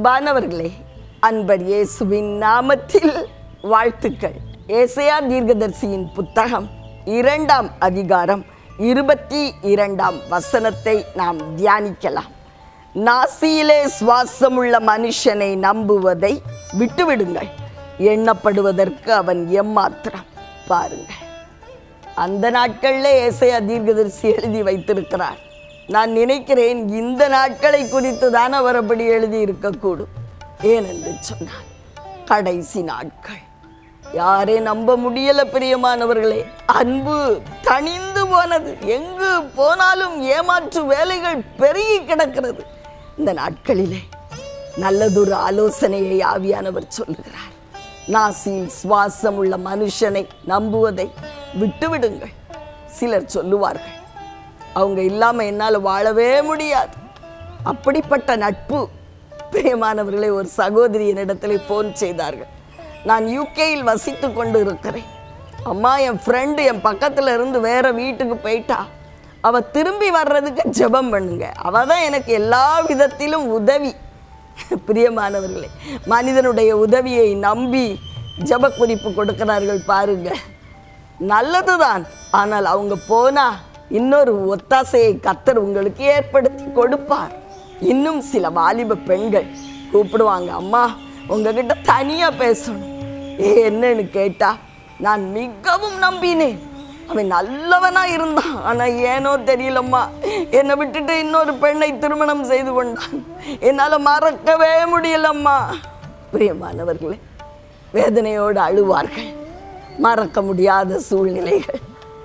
அன்பானவர்களே அன்பர் இயேசுவின் நாமத்தில் வாழ்த்துக்கள் ஏசையா தீர்க்கதரிசியின் புத்தகம் இரண்டாம் அதிகாரம் இருபத்தி இரண்டாம் வசனத்தை நாம் தியானிக்கலாம் நாசியிலே சுவாசமுள்ள மனுஷனை நம்புவதை விட்டுவிடுங்கள் எண்ணப்படுவதற்கு அவன் எம்மாத்திரம் பாருங்கள் அந்த நாட்களில் ஏசையா தீர்க்கதரிசி எழுதி வைத்திருக்கிறார் நான் நினைக்கிறேன் இந்த நாட்களை குறித்து தான் அவர் அப்படி எழுதி இருக்கக்கூடும் ஏனென்று சொன்னார் கடைசி நாட்கள் யாரே நம்ப முடியல பிரியமானவர்களே அன்பு தணிந்து போனது எங்கு போனாலும் ஏமாற்று வேலைகள் பெருகி கிடக்கிறது இந்த நாட்களிலே நல்லதொரு ஆலோசனையை ஆவியானவர் சொல்லுகிறார் நாசியில் சுவாசம் உள்ள மனுஷனை நம்புவதை விட்டுவிடுங்கள் சிலர் சொல்லுவார்கள் அவங்க இல்லாமல் என்னால் வாழவே முடியாது அப்படிப்பட்ட நட்பு பிரியமானவர்களே ஒரு சகோதரி என்னிடத்தில் ஃபோன் செய்தார்கள் நான் யூகேயில் வசித்து கொண்டு இருக்கிறேன் அம்மா என் ஃப்ரெண்டு என் பக்கத்தில் இருந்து வேற வீட்டுக்கு போயிட்டா அவ திரும்பி வர்றதுக்கு ஜெபம் பண்ணுங்க அவ தான் எனக்கு எல்லா விதத்திலும் உதவி பிரியமானவர்களே மனிதனுடைய உதவியை நம்பி ஜெப குறிப்பு கொடுக்கிறார்கள் பாருங்க நல்லதுதான் ஆனால் அவங்க போனா இன்னொரு ஒத்தாசையை கத்தர் உங்களுக்கு ஏற்படுத்தி கொடுப்பார் இன்னும் சில வாலிப பெண்கள் கூப்பிடுவாங்க அம்மா உங்ககிட்ட தனியா பேசணும் ஏ என்னன்னு கேட்டா நான் மிகவும் நம்பினேன் அவன் நல்லவனா இருந்தான் ஆனா ஏனோ தெரியலம்மா என்னை விட்டுட்டு இன்னொரு பெண்ணை திருமணம் செய்து கொண்டான் என்னால மறக்கவே முடியலம்மா பிரியமானவர்களே வேதனையோடு அழுவார்கள் மறக்க முடியாத சூழ்நிலைகள்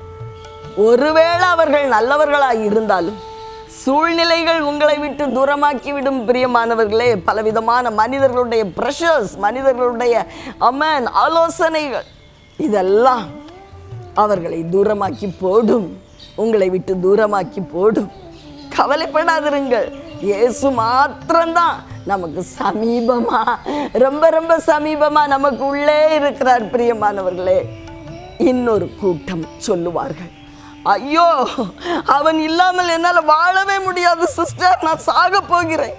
ஒருவேளை அவர்கள் நல்லவர்களாய் இருந்தாலும் சூழ்நிலைகள் உங்களை விட்டு தூரமாக்கிவிடும் பிரியமானவர்களே பலவிதமான மனிதர்களுடைய ப்ரெஷர்ஸ் மனிதர்களுடைய அமன் ஆலோசனைகள் இதெல்லாம் அவர்களை தூரமாக்கி போடும் உங்களை விட்டு தூரமாக்கி போடும் கவலைப்படாதிருங்கள் இயேசு மாத்திரம்தான் நமக்கு சமீபமா ரொம்ப ரொம்ப சமீபமா நமக்கு உள்ளே இருக்கிறார் பிரியமானவர்களே இன்னொரு கூட்டம் சொல்லுவார்கள் ஐயோ அவன் இல்லாமல் என்னால் வாழவே முடியாது சிஸ்டர் நான் சாக போகிறேன்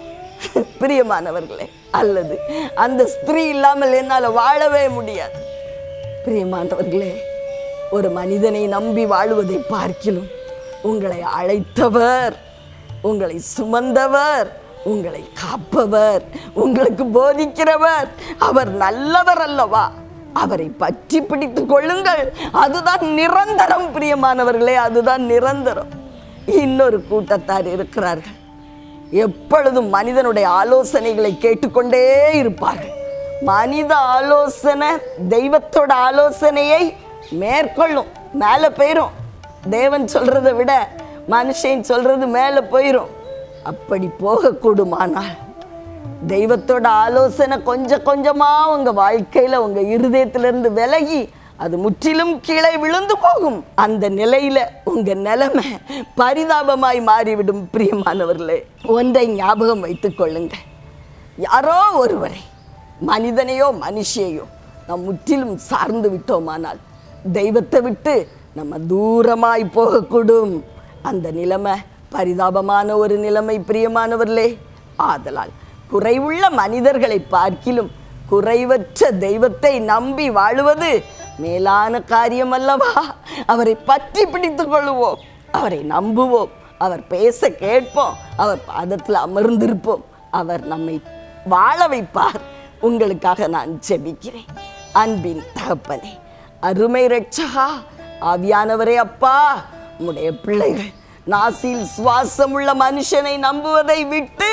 பிரியமானவர்களே அல்லது அந்த ஸ்திரீ இல்லாமல் என்னால் வாழவே முடியாது பிரியமானவர்களே ஒரு மனிதனை நம்பி வாழுவதை பார்க்கிலும் உங்களை அழைத்தவர் உங்களை சுமந்தவர் உங்களை காப்பவர் உங்களுக்கு போதிக்கிறவர் அவர் நல்லவர் அல்லவா அவரை பற்றி பிடித்துக் கொள்ளுங்கள் அதுதான் நிரந்தரம் பிரியமானவர்களே அதுதான் நிரந்தரம் இன்னொரு கூட்டத்தார் இருக்கிறார்கள் எப்பொழுதும் மனிதனுடைய ஆலோசனைகளை கேட்டுக்கொண்டே இருப்பார்கள் மனித ஆலோசனை தெய்வத்தோட ஆலோசனையை மேற்கொள்ளும் மேலே போயிரும் தேவன் சொல்றதை விட மனுஷன் சொல்றது மேலே போயிரும் அப்படி போகக்கூடுமானால் தெய்வத்தோட ஆலோசனை கொஞ்சம் கொஞ்சமா உங்க வாழ்க்கையில உங்க இருதயத்திலிருந்து விலகி அது முற்றிலும் கீழே விழுந்து போகும் அந்த நிலையில உங்க நிலைமை பரிதாபமாய் மாறிவிடும் பிரியமானவர்களே ஒன்றை ஞாபகம் வைத்துக் கொள்ளுங்க யாரோ ஒருவரை மனிதனையோ மனுஷியையோ நாம் முற்றிலும் சார்ந்து விட்டோமானால் தெய்வத்தை விட்டு நம்ம தூரமாய் போகக்கூடும் அந்த நிலைமை பரிதாபமான ஒரு நிலைமை பிரியமானவர்களே ஆதலால் குறைவுள்ள மனிதர்களை பார்க்கிலும் குறைவற்ற தெய்வத்தை நம்பி வாழுவது மேலான காரியம் அல்லவா அவரை பற்றி பிடித்துக் கொள்ளுவோம் அவரை நம்புவோம் அவர் பேச கேட்போம் அவர் பாதத்தில் அமர்ந்திருப்போம் அவர் நம்மை வாழ வைப்பார் உங்களுக்காக நான் ஜெபிக்கிறேன் அன்பின் தகப்பனே அருமை ரட்சகா ஆவியானவரே அப்பா உம்முடைய பிள்ளைகள் நாசில் சுவாசம் உள்ள மனுஷனை நம்புவதை விட்டு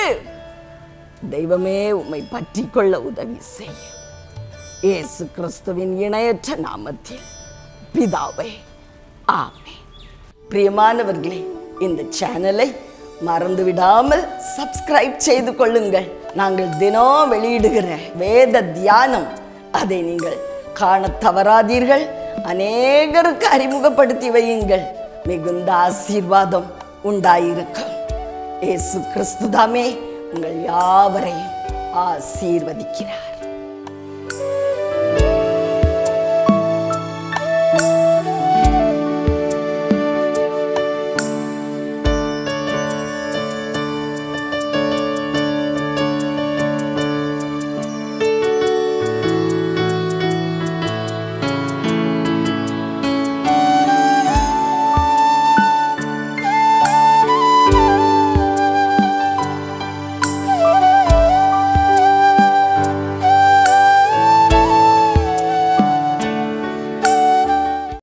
தெய்வமே உம்மை பற்றி கொள்ள உதவி செய்யும் இயேசு கிறிஸ்துவின் இணையற்ற நாமத்தில் பிதாவே ஆமே பிரியமானவர்களே இந்த சேனலை மறந்து விடாமல் சப்ஸ்கிரைப் செய்து கொள்ளுங்கள் நாங்கள் தினம் வெளியிடுகிற வேத தியானம் அதை நீங்கள் காணத் தவறாதீர்கள் அநேகருக்கு அறிமுகப்படுத்தி வையுங்கள் மிகுந்த ஆசீர்வாதம் உண்டாயிருக்கும் இயேசு கிறிஸ்துதாமே உங்கள் யாவரையும் ஆசீர்வதிக்கிறார்